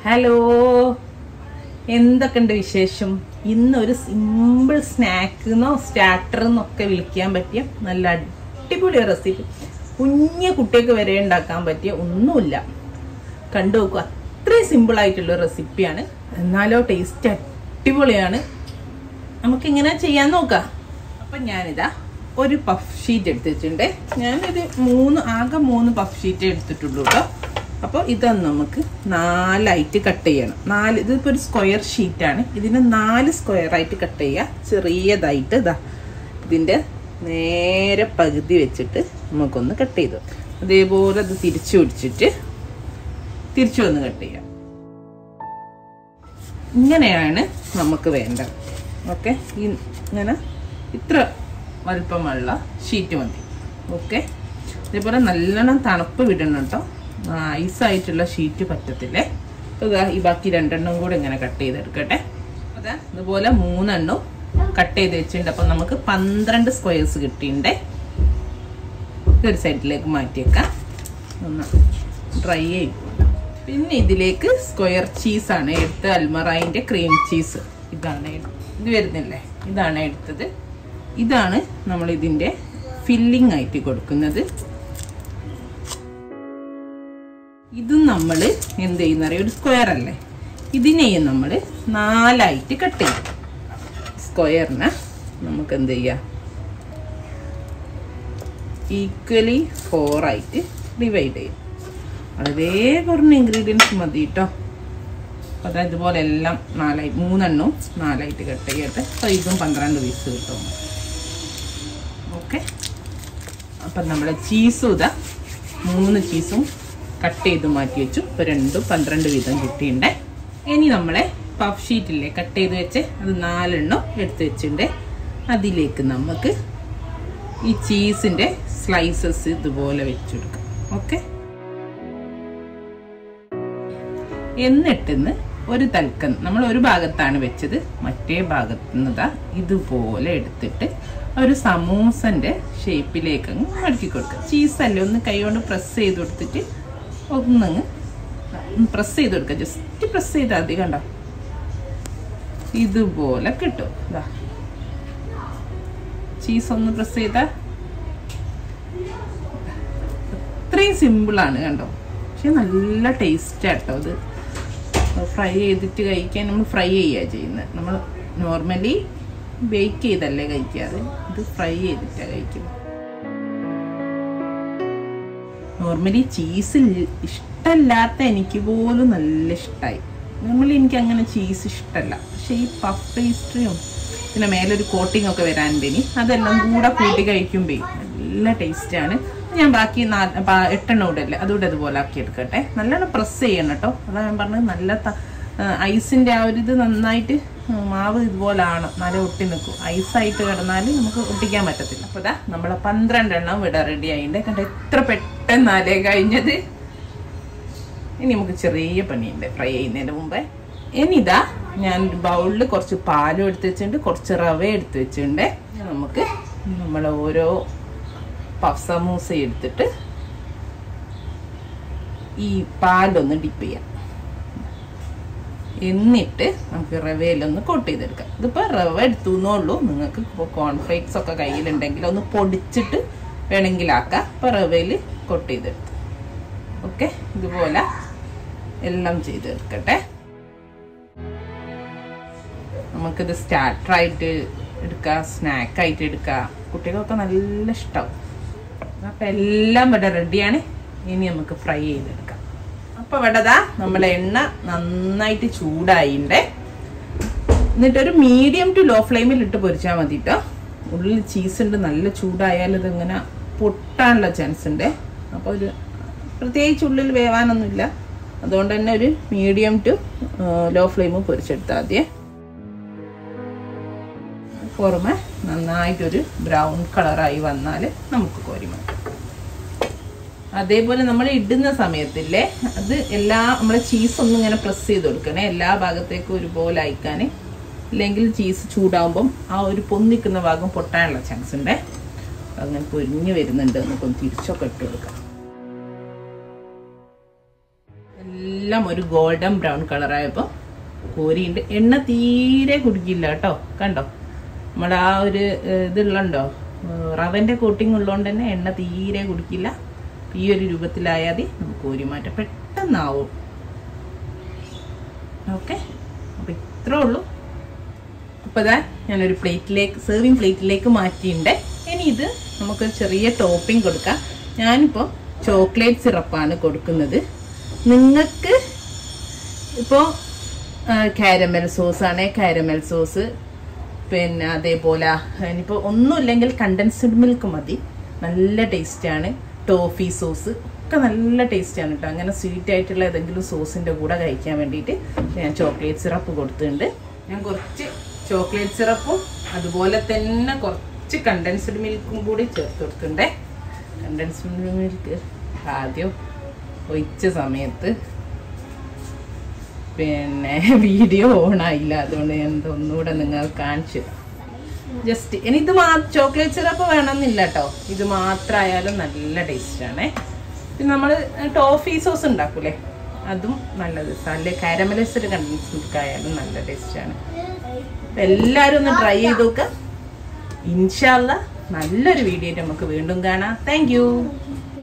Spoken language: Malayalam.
ഹലോ എന്തൊക്കെയുണ്ട് വിശേഷം ഇന്ന് ഒരു സിമ്പിൾ സ്നാക്ക് എന്നോ സ്റ്റാർട്ടർ എന്നൊക്കെ വിളിക്കാൻ പറ്റിയ നല്ല അടിപൊളി റെസിപ്പി കുഞ്ഞു കുട്ടിയൊക്കെ വരെ ഉണ്ടാക്കാൻ പറ്റിയ ഒന്നുമില്ല കണ്ടു നോക്കുക അത്രയും സിമ്പിൾ ആയിട്ടുള്ള റെസിപ്പിയാണ് എന്നാലോ ടേസ്റ്റ് അടിപൊളിയാണ് നമുക്കിങ്ങനെ ചെയ്യാൻ നോക്കാം അപ്പം ഞാനിതാ ഒരു പഫ് ഷീറ്റ് എടുത്ത് വെച്ചിട്ടുണ്ട് ഞാനൊരു മൂന്ന് ആകെ മൂന്ന് പഫ് ഷീറ്റ് എടുത്തിട്ടുള്ളൂ കേട്ടോ അപ്പോൾ ഇതൊന്ന് നമുക്ക് നാലായിട്ട് കട്ട് ചെയ്യണം നാല് ഇതിപ്പോൾ ഒരു സ്ക്വയർ ഷീറ്റാണ് ഇതിനെ നാല് സ്ക്വയറായിട്ട് കട്ട് ചെയ്യുക ചെറിയതായിട്ട് ഇതാ ഇതിൻ്റെ നേരെ പകുതി വെച്ചിട്ട് നമുക്കൊന്ന് കട്ട് ചെയ്തു അതേപോലെ അത് തിരിച്ചു പിടിച്ചിട്ട് തിരിച്ചു വന്ന് കട്ട് ചെയ്യാം ഇങ്ങനെയാണ് നമുക്ക് വേണ്ടത് ഓക്കെ ഇങ്ങനെ ഇത്ര വലുപ്പമുള്ള ഷീറ്റ് മതി ഓക്കെ ഇതേപോലെ നല്ലോണം തണുപ്പ് വിടണം കേട്ടോ ഐസായിട്ടുള്ള ഷീറ്റ് പറ്റത്തില്ലേ അപ്പോൾ ഇതാ ഈ ബാക്കി രണ്ടെണ്ണം കൂടെ ഇങ്ങനെ കട്ട് ചെയ്തെടുക്കട്ടെ അതാ ഇതുപോലെ മൂന്നെണ്ണം കട്ട് ചെയ്ത് വെച്ചിട്ടുണ്ട് അപ്പം നമുക്ക് പന്ത്രണ്ട് സ്ക്വയേഴ്സ് കിട്ടിയിട്ടുണ്ടേ ഇതൊരു സൈഡിലേക്ക് മാറ്റിയേക്കാം ഒന്ന് ഡ്രൈ ആയിക്കോട്ടെ പിന്നെ ഇതിലേക്ക് സ്ക്വയർ ചീസാണ് എടുത്ത അൽമറായിൻ്റെ ക്രീം ചീസ് ഇതാണ് ഇത് വരുന്നില്ലേ ഇതാണ് എടുത്തത് ഇതാണ് നമ്മൾ ഇതിൻ്റെ ഫില്ലിംഗ് ആയിട്ട് കൊടുക്കുന്നത് ഇതും നമ്മൾ എന്ത് ചെയ്യുന്ന അറിയാം ഒരു സ്ക്വയർ അല്ലേ ഇതിനെയും നമ്മൾ നാലായിട്ട് കട്ട് ചെയ്യും സ്ക്വയറിനെ നമുക്ക് എന്ത് ചെയ്യാം ഈക്വലി ഫോറായിട്ട് ഡിവൈഡ് ചെയ്യും വളരെ കുറഞ്ഞ ഇൻഗ്രീഡിയൻസ് മതി കേട്ടോ അപ്പോൾ ഇതുപോലെ എല്ലാം നാലായി മൂന്നെണ്ണവും നാലായിട്ട് കട്ട് ചെയ്യട്ടെ അപ്പോൾ ഇതും പന്ത്രണ്ട് പീസ് കിട്ടും ഓക്കെ അപ്പം നമ്മുടെ ചീസും ഇതാ മൂന്ന് ചീസും കട്ട് ചെയ്ത് മാറ്റി വെച്ചു ഇപ്പോൾ രണ്ടും പന്ത്രണ്ട് വീതം കിട്ടിയിട്ടുണ്ട് ഇനി നമ്മളെ പഫ് ഷീറ്റില്ലേ കട്ട് ചെയ്ത് വെച്ച് അത് നാലെണ്ണം എടുത്ത് വെച്ചിട്ടുണ്ട് അതിലേക്ക് നമുക്ക് ഈ ചീസിൻ്റെ സ്ലൈസസ് ഇതുപോലെ വെച്ചെടുക്കാം ഓക്കെ എന്നിട്ടിന്ന് ഒരു തൽക്കം നമ്മൾ ഒരു ഭാഗത്താണ് വെച്ചത് മറ്റേ ഭാഗത്ത് നിന്നതാ ഇതുപോലെ എടുത്തിട്ട് ഒരു സമൂസന്റെ ഷേപ്പിലേക്ക് അങ്ങ് മടക്കി കൊടുക്കുക ചീസല്ലേ ഒന്ന് കൈകൊണ്ട് പ്രസ് ചെയ്ത് കൊടുത്തിട്ട് ഒന്നങ്ങ് പ്രസ് ചെയ്ത് കൊടുക്കുക ജസ്റ്റ് പ്രസ് ചെയ്താൽ മതി കണ്ടോ ഇതുപോലെ കിട്ടും ഇതാ ചീസ് ഒന്ന് പ്രസ് ചെയ്താൽ അത്രയും സിമ്പിളാണ് കണ്ടോ പക്ഷെ നല്ല ടേസ്റ്റ് ആട്ടോ ഇത് ഫ്രൈ ചെയ്തിട്ട് കഴിക്കാൻ നമ്മൾ ഫ്രൈ ചെയ്യുക ചെയ്യുന്നത് നമ്മൾ നോർമലി ബേക്ക് ചെയ്തല്ലേ കഴിക്കാറ് ഇത് ഫ്രൈ ചെയ്തിട്ടാണ് കഴിക്കുന്നത് നോർമലി ചീസ് ഇഷ്ടമല്ലാത്ത എനിക്ക് പോലും നല്ല ഇഷ്ടമായി നോർമലി എനിക്ക് അങ്ങനെ ചീസ് ഇഷ്ടമല്ല പക്ഷെ ഈ പഫ് പേസ്ട്രിയും പിന്നെ മേലൊരു കോട്ടിംഗ് ഒക്കെ വരാനുണ്ട് ഇനി അതെല്ലാം കൂടെ കൂട്ടി കഴിക്കുമ്പോൾ നല്ല ടേസ്റ്റാണ് ഞാൻ ബാക്കി നാല് എട്ടെണ്ണം കൂടെ അല്ലേ അതുകൂടെ അതുപോലെ ആക്കി എടുക്കട്ടെ നല്ലോണം പ്രസ് ചെയ്യണം കേട്ടോ അതാ ഞാൻ പറഞ്ഞത് നല്ല ഐസിൻ്റെ ആ ഒരു ഇത് നന്നായിട്ട് മാവ് ഇതുപോലാണ് നല്ല ഒട്ടി നിൽക്കും ഐസായിട്ട് കിടന്നാൽ നമുക്ക് ഒട്ടിക്കാൻ പറ്റത്തില്ല അപ്പോൾ ഇതാ നമ്മളെ പന്ത്രണ്ടെണ്ണം ഇവിടെ റെഡി ആയിട്ടുണ്ട് കണ്ട എത്ര പെട്ടെന്നാലേ കഴിഞ്ഞത് ഇനി നമുക്ക് ചെറിയ പണിയുണ്ട് ഫ്രൈ ചെയ്യുന്നതിന് മുമ്പേ ഇനി ഇതാ ഞാൻ ഒരു ബൗളിൽ കുറച്ച് പാലും എടുത്ത് വെച്ചിട്ടുണ്ട് കുറച്ച് റവ എടുത്ത് വെച്ചിട്ടുണ്ട് നമുക്ക് നമ്മൾ ഓരോ പഫ് സമൂസ എടുത്തിട്ട് ഈ പാലൊന്ന് ഡിപ്പ് ചെയ്യാം എന്നിട്ട് നമുക്ക് റവയിലൊന്ന് കോട്ട് ചെയ്തെടുക്കാം ഇതിപ്പോൾ റവ എടുത്തു എന്നുള്ളൂ നിങ്ങൾക്ക് ഇപ്പോൾ കോൺഫ്ലേക്സ് ഒക്കെ കയ്യിലുണ്ടെങ്കിൽ ഒന്ന് പൊടിച്ചിട്ട് വേണമെങ്കിലാക്കാം അപ്പോൾ റവയിൽ കോട്ട് ചെയ്തെടുത്തു ഓക്കെ ഇതുപോലെ എല്ലാം ചെയ്തെടുക്കട്ടെ നമുക്കിത് സ്റ്റാർട്ടറായിട്ട് എടുക്കാം സ്നാക്കായിട്ട് എടുക്കാം കുട്ടികൾക്കൊക്കെ നല്ല ഇഷ്ടമാവും അപ്പം എല്ലാം ഇവിടെ റെഡിയാണ് ഇനി നമുക്ക് ഫ്രൈ ചെയ്തെടുക്കാം അപ്പോൾ ഇവിടെതാ നമ്മളെ എണ്ണ നന്നായിട്ട് ചൂടായിണ്ടേ എന്നിട്ടൊരു മീഡിയം ടു ലോ ഫ്ലെയിമിൽ ഇട്ട് പൊരിച്ചാൽ മതി കേട്ടോ ഉള്ളിൽ ചീസ് ഉണ്ട് നല്ല ചൂടായാൽ ഇതിങ്ങനെ പൊട്ടാനുള്ള ചാൻസ് ഉണ്ട് അപ്പോൾ ഒരു പ്രത്യേകിച്ച് ഉള്ളിൽ വേവാനൊന്നുമില്ല അതുകൊണ്ട് തന്നെ ഒരു മീഡിയം ടു ലോ ഫ്ലെയിം പൊരിച്ചെടുത്താൽ മതിയേ പുറമെ നന്നായിട്ടൊരു ബ്രൗൺ കളറായി വന്നാൽ നമുക്ക് കോരി മാറ്റാം അതേപോലെ നമ്മൾ ഇടുന്ന സമയത്തില്ലേ അത് എല്ലാ നമ്മളെ ചീസ് ഒന്നും ഇങ്ങനെ പ്രസ് ചെയ്ത് കൊടുക്കണേ എല്ലാ ഭാഗത്തേക്കും ഒരുപോലെ അയക്കാൻ ഇല്ലെങ്കിൽ ചീസ് ചൂടാകുമ്പം ആ ഒരു പൊന്നിക്കുന്ന ഭാഗം പൊട്ടാനുള്ള ചാൻസ് ഉണ്ട് അങ്ങനെ പൊരിഞ്ഞ് വരുന്നുണ്ട് നമുക്കൊന്ന് തിരിച്ചൊക്കെ ഇട്ട് കൊടുക്കാം എല്ലാം ഒരു ഗോൾഡൻ ബ്രൗൺ കളറായപ്പോൾ കോരിയുണ്ട് എണ്ണ തീരെ കുടിക്കില്ല കേട്ടോ കണ്ടോ നമ്മുടെ ആ ഒരു ഏഹ്, ഇതുള്ളണ്ടോ ഏഹ്, റവന്റെ കോട്ടിംഗ് ഉള്ളതുകൊണ്ട് തന്നെ എണ്ണ തീരെ കുടിക്കില്ല ഈ ഒരു രൂപത്തിലായാൽ മതി നമുക്ക് കോരി മാറ്റാം പെട്ടെന്നാവും ഓക്കെ അപ്പം ഇത്രേ ഉള്ളൂ അപ്പോൾ ഇതാ ഞാനൊരു പ്ലേറ്റിലേക്ക് സെർവിങ് പ്ലേറ്റിലേക്ക് മാറ്റിയിട്ടുണ്ട് ഇനി ഇത് നമുക്ക് ചെറിയ ടോപ്പിംഗ് കൊടുക്കാം ഞാനിപ്പോൾ ചോക്ലേറ്റ് സിറപ്പാണ് കൊടുക്കുന്നത് നിങ്ങൾക്ക് ഇപ്പോൾ കാരമൽ സോസ് ആണ് കാരമൽ സോസ് പിന്നെ അതേപോലെ ഇനിയിപ്പോൾ ഒന്നുമില്ലെങ്കിൽ കണ്ടൻസ്ഡ് മിൽക്ക് മതി നല്ല ടേസ്റ്റാണ് ടോഫി സോസ് ഒക്കെ നല്ല ടേസ്റ്റാണ് കേട്ടോ അങ്ങനെ സ്വീറ്റ് ആയിട്ടുള്ള ഏതെങ്കിലും സോസിൻ്റെ കൂടെ കഴിക്കാൻ വേണ്ടിയിട്ട് ഞാൻ ചോക്ലേറ്റ് സിറപ്പ് കൊടുത്തിട്ടുണ്ട് ഞാൻ കുറച്ച് ചോക്ലേറ്റ് സിറപ്പും അതുപോലെ തന്നെ കുറച്ച് കണ്ടൻസ്ഡ് മിൽക്കും കൂടി ചേർത്ത് കൊടുത്തിട്ടുണ്ടേ കണ്ടൻസ്ഡ് മിൽക്ക് ആദ്യം ഒഴിച്ച സമയത്ത് പിന്നെ വീഡിയോ ഓൺ ആയില്ല അതുകൊണ്ട് ഞാൻ ഇത് ഒന്നുകൂടെ നിങ്ങൾ കാണിച്ചു ജസ്റ്റ് ഇനി ഇത് മാ ചോക്ലേറ്റ് സിറപ്പ് വേണമെന്നില്ല കേട്ടോ ഇത് മാത്രമായാലും നല്ല ടേസ്റ്റാണേ പിന്നെ നമ്മൾ ടോഫി സോസ് ഉണ്ടാക്കൂലേ അതും നല്ലത് നല്ല കാരമലൈസ്ഡ് കണ്ടൻസ് മിൽക്ക് ആയാലും നല്ല ടേസ്റ്റാണ് എല്ലാവരും ഒന്ന് ട്രൈ ചെയ്ത് നോക്കുക ഇൻഷാല്ല നല്ലൊരു വീഡിയോ നമുക്ക് വീണ്ടും കാണാം താങ്ക്